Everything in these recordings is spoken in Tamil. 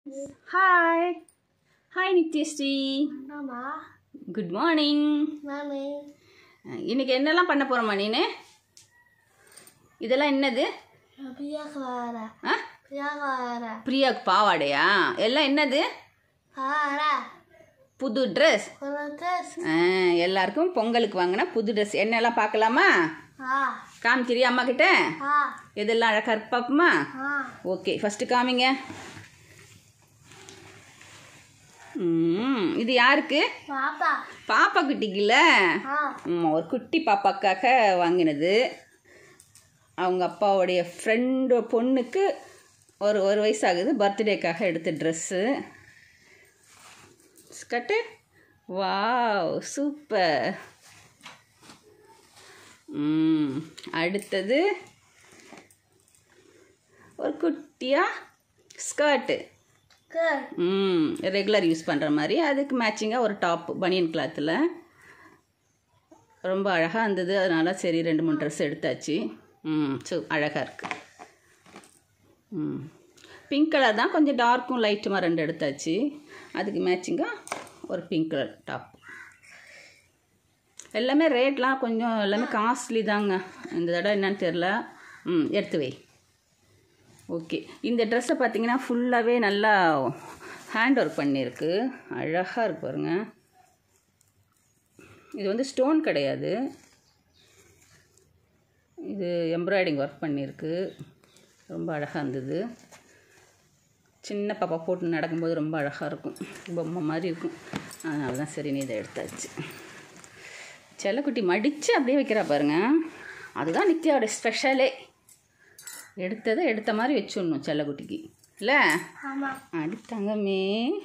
ஹாய் ஹாய் நித்யஸ்ரீ ஆமா குட் மார்னிங் மாமி இன்னைக்கு என்னெல்லாம் பண்ண போகிறோம்மா நீனு இதெல்லாம் என்னது பிரியாக்கு வர ஆ பிரியாக்கு வர பிரியாக்கு பாவாடையா எல்லாம் என்னது வர புது ட்ரெஸ் ஒரு ட்ரெஸ் எல்லாருக்கும் பொங்கலுக்கு வாங்கினா புது ட்ரெஸ் என்னெல்லாம் பார்க்கலாமா ஆ காமிக்கிறியா அம்மா கிட்ட ஆ எதெல்லாம் அழகா இருக்கு பாப்போமா ஆ ஓகே ஃபஸ்ட்டு காமிங்க ம், இது யாருக்கு பாப்பா பாப்பா குட்டிக்குல்ல ஆ ம், ஒரு குட்டி பாப்பாக்காக வாங்கினது அவங்க அப்பாவுடைய ஃப்ரெண்டு பொண்ணுக்கு ஒரு ஒரு வயசு ஆகுது பர்த்டேக்காக எடுத்த ட்ரெஸ்ஸு ஸ்கட்டு வாவ் சூப்பர் ம் அடுத்தது ஒரு குட்டியாக ஸ்கர்ட்டு குட் ம் ரெகுலர் யூஸ் பண்ணுற மாதிரி அதுக்கு மேட்சிங்காக ஒரு டாப் பனியன் கிளாத்தில் ரொம்ப அழகாக இருந்தது அதனால சரி ரெண்டு மூணு ட்ரெஸ் எடுத்தாச்சு ம் சு அழகாக இருக்குது ம் பிங்க் கலர் தான் கொஞ்சம் டார்க்கும் லைட்டுமாக ரெண்டு எடுத்தாச்சு அதுக்கு மேட்சிங்காக ஒரு பிங்க் கலர் டாப் எல்லாமே ரேட்லாம் கொஞ்சம் எல்லாமே காஸ்ட்லி தாங்க இந்த தடவை என்னன்னு தெரில ம் எடுத்து வை ஓகே இந்த ட்ரெஸ்ஸை பார்த்தீங்கன்னா ஃபுல்லாகவே நல்லா ஹேண்ட் ஒர்க் பண்ணியிருக்கு அழகாக இருக்கு பாருங்க இது வந்து ஸ்டோன் கிடையாது இது எம்ப்ராய்டிங் ஒர்க் பண்ணியிருக்கு ரொம்ப அழகாக இருந்தது சின்ன பாப்பா போட்டு நடக்கும்போது ரொம்ப அழகாக இருக்கும் பொம்மை மாதிரி இருக்கும் அதனால தான் சரி நீ இதை எடுத்தாச்சு செல்லக்குட்டி மடித்து அப்படியே வைக்கிறா பாருங்க அதுதான் நித்யாவோட ஸ்பெஷலே எடுத்ததை எடுத்த மாதிரி வச்சுடணும் செல்லக்குட்டிக்கு இல்லை ஆமா அடி தங்கமே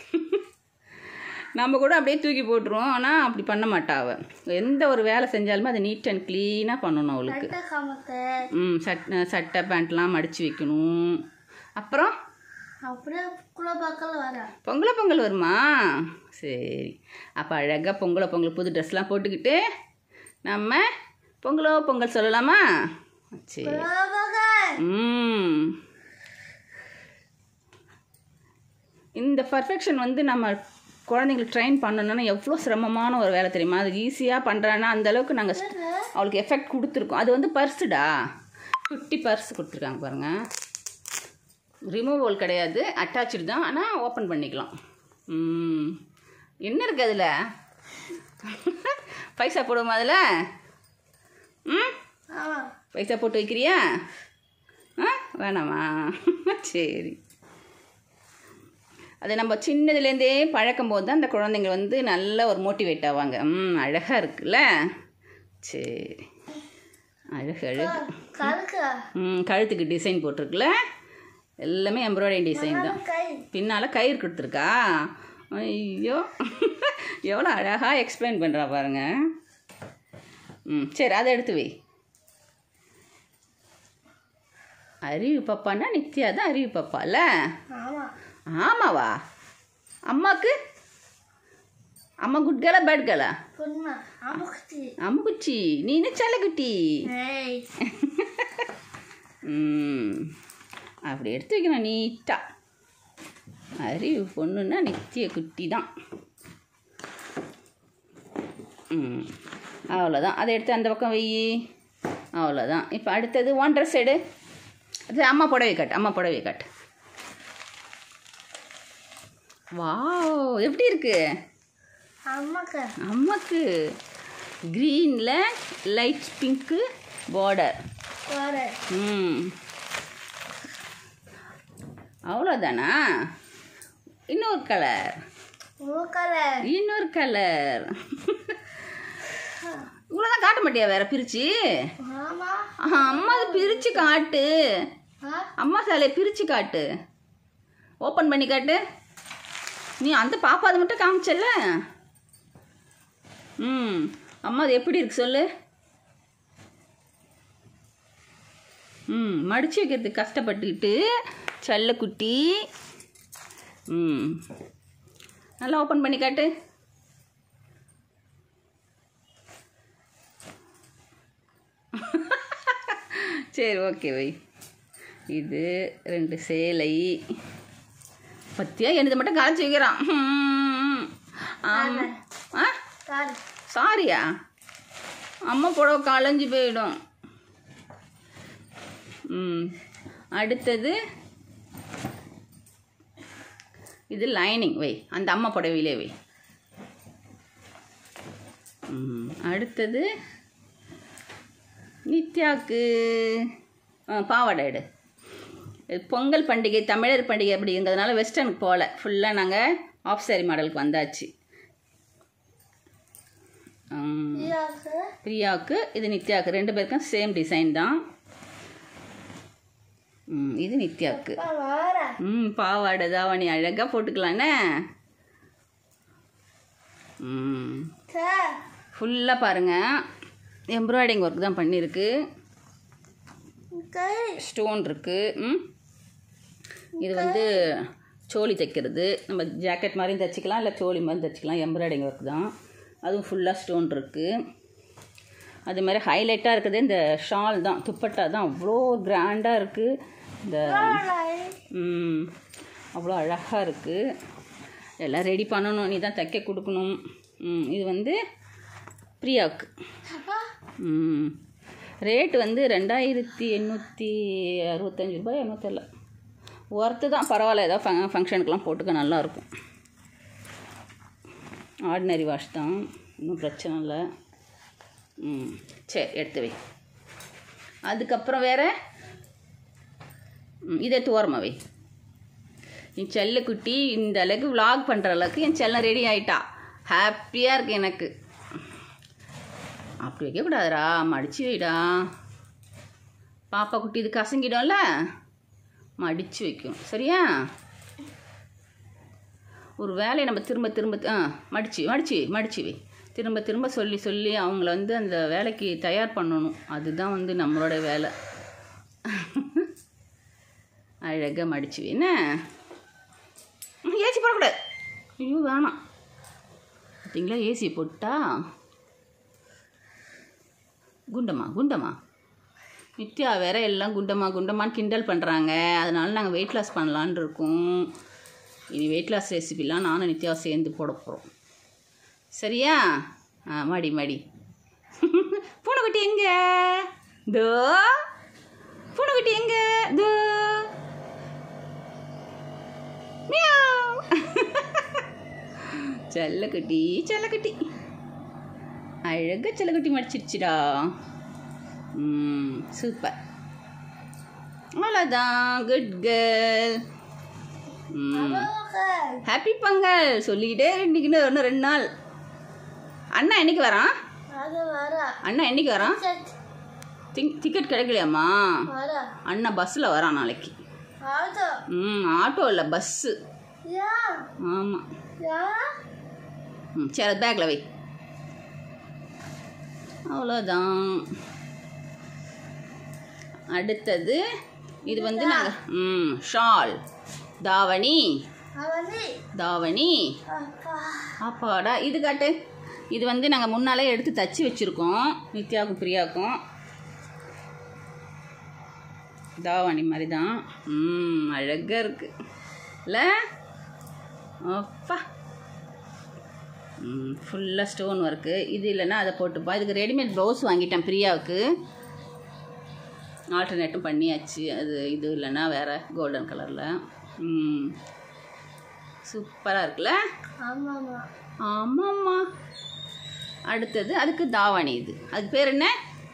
நம்ம கூட அப்படியே தூக்கி போட்டுருவோம் ஆனால் அப்படி பண்ண மாட்டா அவ எந்த ஒரு வேலை செஞ்சாலுமே அதை நீட் அண்ட் க்ளீனாக பண்ணணும் அவளுக்கு கட்ட காமத்தை ம் சட் சட்டை பேண்ட்லாம் மடித்து வைக்கணும் அப்புறம் அப்படியே குள்ள பக்கத்தில் வர பொங்கலை பொங்கல் வருமா சரி அப்போ அழகாக பொங்கலை பொங்கல் புது ட்ரெஸ்லாம் போட்டுக்கிட்டு நம்ம பொங்கலோ பொங்கல் சொல்லலாமா சரி குள்ள பக்கம் ம் இந்த பர்ஃபெக்ஷன் வந்து நம்ம குழந்தைங்களுக்கு ட்ரெயின் பண்ணணும்னா எவ்வளோ சிரமமான ஒரு வேலை தெரியுமா அது ஈஸியாக பண்ணுறான்னா அந்த அளவுக்கு நாங்கள் அவளுக்கு எஃபெக்ட் கொடுத்துருக்கோம் அது வந்து பர்ஸுடா குட்டி பர்ஸ் கொடுத்துருக்காங்க பாருங்கள் ரிமூவல் கிடையாது அட்டாச்சு தான் ஆனால் ஓப்பன் பண்ணிக்கலாம் ம் என்ன இருக்குது அதில் பைசா போடுவோமா அதில் ம் ஆமா பைசா போட்டு வைக்கிறியா ஆ வேணாமா சரி அதை நம்ம சின்னதுலேருந்தே பழக்கும் போது தான் அந்த குழந்தைங்க வந்து நல்ல ஒரு மோட்டிவேட் ஆவாங்க ம் அழகாக இருக்குல்ல சரி அழகு அழகு கழுக்கு ம் கழுத்துக்கு டிசைன் போட்டிருக்குல்ல எல்லாமே எம்ப்ராய்டரி டிசைன் தான் கை பின்னால் கயிறு கொடுத்துருக்கா ஐயோ எவ்வளோ அழகாக எக்ஸ்பிளைன் பண்ணுறா பாருங்க ம் சரி அதை எடுத்து வை அறிவு பாப்பான்னா நித்யா தான் அறிவு பாப்பால ஆமா ஆமாவா அம்மாக்கு அம்மா குட் கேளா பேட் கேளா பொண்ணு அமுக்குச்சி அம்முக்குச்சி நீனு செல்லக்குட்டி ஏய் ம் அப்படி எடுத்து வைக்கணும் நீட்டாக அறிவு பொண்ணுன்னா நித்திய குட்டி தான் ம் அவ்வளோதான் அதை எடுத்து அந்த பக்கம் வை அவ்வளோதான் இப்போ அடுத்தது ஒன் ட்ரெஸ் எடு அது அம்மா புடவை காட்டு அம்மா புடவை காட்டு வாவ் எப்படி இருக்கு அம்மாக்கு அம்மாக்கு க்ரீனில் லைட் பிங்க்கு பார்டர் வர ம் அவ்வளோதானா இன்னொரு கலர் மூக்கல இன்னொரு கலர் இவ்வளோதான் காட்ட மாட்டியா வேற பிரிச்சு ஆமா அம்மா பிரித்து காட்டு ஆ அம்மா சேலையை பிரித்து காட்டு ஓப்பன் பண்ணி காட்டு நீ அந்த பாப்பா அதை மட்டும் காமிச்சல்ல ம் அம்மா அது எப்படி இருக்கு சொல்லு ம் மடிச்சு வைக்கிறதுக்கு கஷ்டப்பட்டுக்கிட்டு செல்லக்குட்டி ம் நல்லா ஓப்பன் பண்ணி காட்டு சரி ஓகே வை இது ரெண்டு சேலை பத்தியா என்னது மட்டும் கரைச்சி வைக்கிறான் ஹம். ஆமா ஆ சாரி சாரியா அம்மா புடவை களைஞ்சு போயிடும் ம் அடுத்தது இது லைனிங் வை அந்த அம்மா புடவையிலே வை ம் அடுத்தது நித்யாக்கு ஆ, பாவாடை எடு இது பொங்கல் பண்டிகை தமிழர் பண்டிகை அப்படிங்கிறதுனால வெஸ்டர்னுக்கு போகல ஃபுல்லாக நாங்கள் ஆஃப் சாரி மாடலுக்கு வந்தாச்சு ம், பிரியாக்கு பிரியாவுக்கு இது நித்யாவுக்கு ரெண்டு பேருக்கும் சேம் டிசைன் தான் ம், இது நித்யாவுக்கு அப்பா வாரா ம் பாவாடை தாவணி அழகாக போட்டுக்கலாண்ணே ம் சார் ஃபுல்லாக பாருங்கள் எம்ப்ராய்டிங் ஒர்க் தான் பண்ணியிருக்கு கை ஸ்டோன் இருக்குது ம் இது வந்து சோலி தைக்கிறது நம்ம ஜாக்கெட் மாதிரியும் தைச்சிக்கலாம் இல்லை சோலி மாதிரி தைச்சிக்கலாம் எம்ப்ராய்டிங் ஒர்க் தான் அதுவும் ஃபுல்லாக ஸ்டோன் இருக்குது அது மாதிரி ஹைலைட்டாக இருக்குது இந்த ஷால் தான் துப்பட்டா தான் அவ்வளோ கிராண்டாக இருக்குது இந்த ம் அவ்வளோ அழகாக இருக்குது எல்லாம் ரெடி பண்ணணும் நீ தான் தைக்க கொடுக்கணும் ம் இது வந்து பிரியாவுக்கு ம் ரேட் வந்து ரெண்டாயிரத்தி எண்ணூற்றி அறுபத்தஞ்சு ரூபாய் என்னமோ தெரியல ஒர்த்து தான் பரவாயில்ல ஏதாவது ஃபங் ஃபங்க்ஷனுக்கெலாம் போட்டுக்க நல்லாயிருக்கும் ஆர்டினரி வாஷ் தான் ஒன்றும் பிரச்சனை இல்லை ம் சரி எடுத்து வை அதுக்கப்புறம் வேறு ம் இதை தோரமாக வை என் செல்லக்குட்டி இந்த அளவுக்கு vlog பண்ணுற அளவுக்கு என் செல்லம் ரெடி ஆயிட்டா ஹாப்பியாக இருக்கு எனக்கு அப்படி வைக்கக்கூடாதுடா மடிச்சு வைடா பாப்பா குட்டி இது கசங்கிடும்ல மடித்து வைக்கும் சரியா ஒரு வேலையை நம்ம திரும்ப திரும்ப ஆ மடிச்சு மடிச்சு மடிச்சு வை திரும்ப திரும்ப சொல்லி சொல்லி அவங்கள வந்து அந்த வேலைக்கு தயார் பண்ணணும் அதுதான் வந்து நம்மளோட வேலை அழகாக மடிச்சு வை என்ன ம், ஏசி போடக்கூடாது ஐயோ வேணாம் பார்த்தீங்களா ஏசி போட்டா குண்டம்மா குண்டம்மா நித்யா வேற எல்லாம் குண்டம்மா குண்டம்மான்னு கிண்டல் பண்ணுறாங்க அதனால நாங்கள் வெயிட் லாஸ் பண்ணலான்னு இருக்கோம் இனி வெயிட் லாஸ் ரெசிபிலாம் நானும் நித்யாவும் சேர்ந்து போட போகிறோம் சரியா ஆ மடி மடி பூனைக்குட்டி எங்க தோ பூனைக்குட்டி எங்க தோ மியாவ். செல்லக்குட்டி செல்லக்குட்டி அழகாக செல்லக்குட்டி மடிச்சிடுச்சுடா ம் சூப்பர் அவ்வளோதான் குட் கேர்ள் ம் ஹாப்பி பொங்கல் சொல்லிக்கிட்டே இருந்துக்கின்னு இன்னும் ரெண்டு நாள் அண்ணா என்னைக்கு வரான் அது வரா அண்ணா என்னைக்கு வரான் சட் டிக் டிக்கெட் கிடைக்கலையாம்மா வரா அண்ணா பஸ்ஸில் வரான் நாளைக்கு அது ம் ஆட்டோ இல்லை பஸ்ஸு யா ஆமாம் யா ம் சரி அது பேக்கில் வை அவ்வளோதான் அடுத்தது இது வந்து நாங்கள் ம் ஷால் தாவணி அவனி தாவணி அப்பா அப்பாடா இது காட்டு இது வந்து நாங்கள் முன்னாலே எடுத்து தச்சு வச்சுருக்கோம் நித்யாவுக்கும் பிரியாவுக்கும் தாவாணி மாதிரி தான் ம் அழகாக இருக்குது இல்லை அப்பா ம் ஃபுல்லாக ஸ்டோன் ஒர்க்கு இது இல்லைன்னா அதை போட்டுப்பா இதுக்கு ரெடிமேட் ப்ளவுஸ் வாங்கிட்டேன் பிரியாவுக்கு ஆல்டர்னேட்டும் பண்ணியாச்சு அது இது இல்லைன்னா வேறு கோல்டன் கலரில் ம் சூப்பராக இருக்குல்ல ஆமாம்மா ஆமாம்மா அடுத்தது அதுக்கு தாவணி இது அதுக்கு பேர் என்ன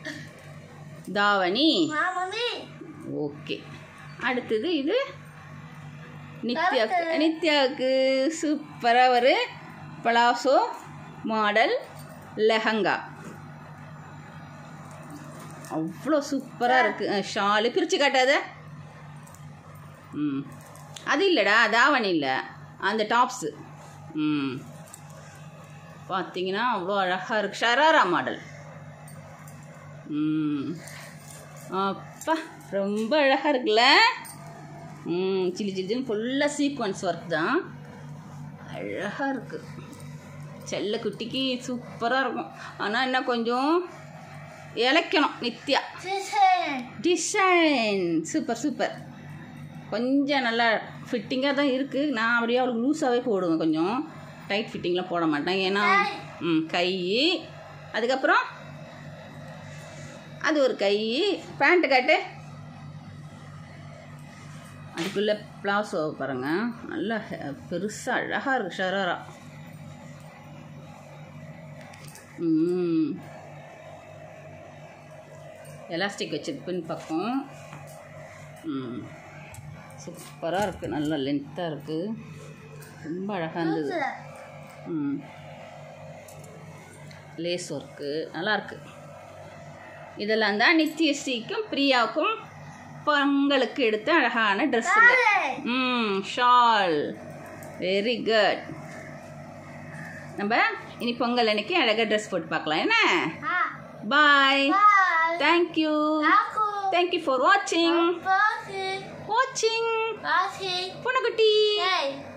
தாவணி மாமி ஓகே அடுத்தது இது நித்யாவுக்கு நித்யாவுக்கு சூப்பராக ஒரு பலாசோ மாடல் லெஹங்கா அவ்வளோ சூப்பராக இருக்குது ஷாலு பிரித்து காட்டாத ம் அது இல்லைடா தாவணி இல்லை அந்த டாப்ஸு ம் பார்த்தீங்கன்னா அவ்வளோ அழகாக இருக்கு ஷராரா மாடல் ம் அப்பா ரொம்ப அழகாக இருக்குல்ல ம் சில்லி சில்லின்னு ஃபுல்லாக சீக்வன்ஸ் ஒர்க் தான் அழகாக இருக்குது செல்ல குட்டிக்கு சூப்பராக இருக்கும் ஆனால் என்ன கொஞ்சம் இழைக்கணும் Nithya design design super super கொஞ்சம் நல்லா ஃபிட்டிங்காக தான் இருக்குது நான் அப்படியே அவளுக்கு லூஸாகவே போடுவேன் கொஞ்சம் டைட் ஃபிட்டிங்லாம் போட மாட்டேன் ஏன்னா ம் கை அதுக்கப்புறம் அது ஒரு கை பேண்ட்டு காட்டு அதுக்குள்ளே ப்ளாசோ பாருங்க நல்லா பெருசாக அழகாக இருக்குது ஷராரா ம் எலாஸ்டிக் வச்சிருக்கு பின் பக்கம் ம் சூப்பராக இருக்குது நல்லா லென்த்தாக இருக்குது ரொம்ப அழகாக இருந்தது ம் லேஸ் ஒர்க்கு நல்லாயிருக்கு இதெல்லாம் தான் நித்யஸ்ரீக்கும் பிரியாவுக்கும் பொங்கலுக்கு எடுத்த அழகான ட்ரெஸ்ஸுங்க ம் ஷால் வெரி குட் நம்ம இனி பொங்கல் அன்னைக்கு அழகாக ட்ரெஸ் போட்டு பார்க்கலாம் என்ன ஆ பாய் பாய் தேங்க்யூ ஆக்கு தேங்க்யூ ஃபார் வாட்சிங் பாசி வாட்சிங் பாசி பொண்ணுக்குட்டி ஏய்